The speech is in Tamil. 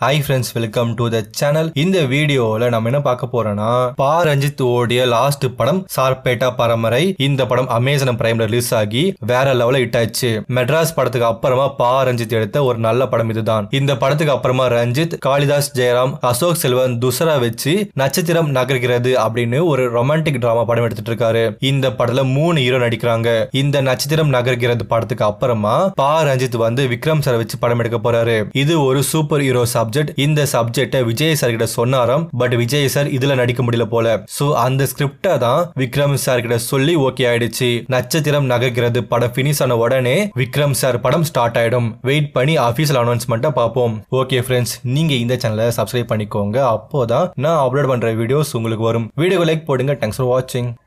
hi friends welcome to the channel இந்த வீடியோல நம்ம என்ன பார்க்க போறோம்னா பா ரஞ்சித் ஓடிய லாஸ்ட் படம் சார்பேட்டா பரமரை இந்த படம் அமேசான் பிரைம்ல ரிலீஸ் ஆகி வேற லெவல ஹிட் ஆச்சு மெட்ராஸ் படத்துக்கு அப்புறமா பா ரஞ்சித் எடுத்த ஒரு நல்ல படம் இதுதான் இந்த படத்துக்கு அப்புறமா ரஞ்சித் காளிதாஸ் ஜெயராம் அசோக் செல்வன் துசரா வச்சு நட்சத்திரம் நகர்கிறது அப்படின்னு ஒரு ரொமான்டிக் டிராமா படம் எடுத்துட்டு இருக்காரு இந்த படத்துல மூணு ஹீரோ நடிக்கிறாங்க இந்த நட்சத்திரம் நகர்கிறது படத்துக்கு அப்புறமா பா ரஞ்சித் வந்து விக்ரம் சார் வச்சு படம் எடுக்க போறாரு இது ஒரு சூப்பர் ஹீரோ சப்ஜெக்ட் இந்த சப்ஜெக்ட விஜய் சார் கிட்ட சொன்னாராம் பட் விஜய் சார் இதுல நடிக்க முடியல போல சோ அந்த ஸ்கிரிப்ட தான் விக்ரம் சார் கிட்ட சொல்லி ஓகே ஆயிடுச்சு நட்சத்திரம் நகர்கிறது படம் பினிஷ் ஆன உடனே விக்ரம் சார் படம் ஸ்டார்ட் ஆயிடும் வெயிட் பண்ணி அபிஷியல் அனௌன்ஸ்மெண்ட்டை பார்ப்போம் ஓகே ஃப்ரெண்ட்ஸ் நீங்க இந்த சேனலை சப்ஸ்கிரைப் பண்ணிக்கோங்க அப்போதான் நான் அப்லோட் பண்ற வீடியோஸ் உங்களுக்கு வரும் வீடியோ லைக் போடுங்க தேங்க்ஸ் ஃபார் வாட்சிங்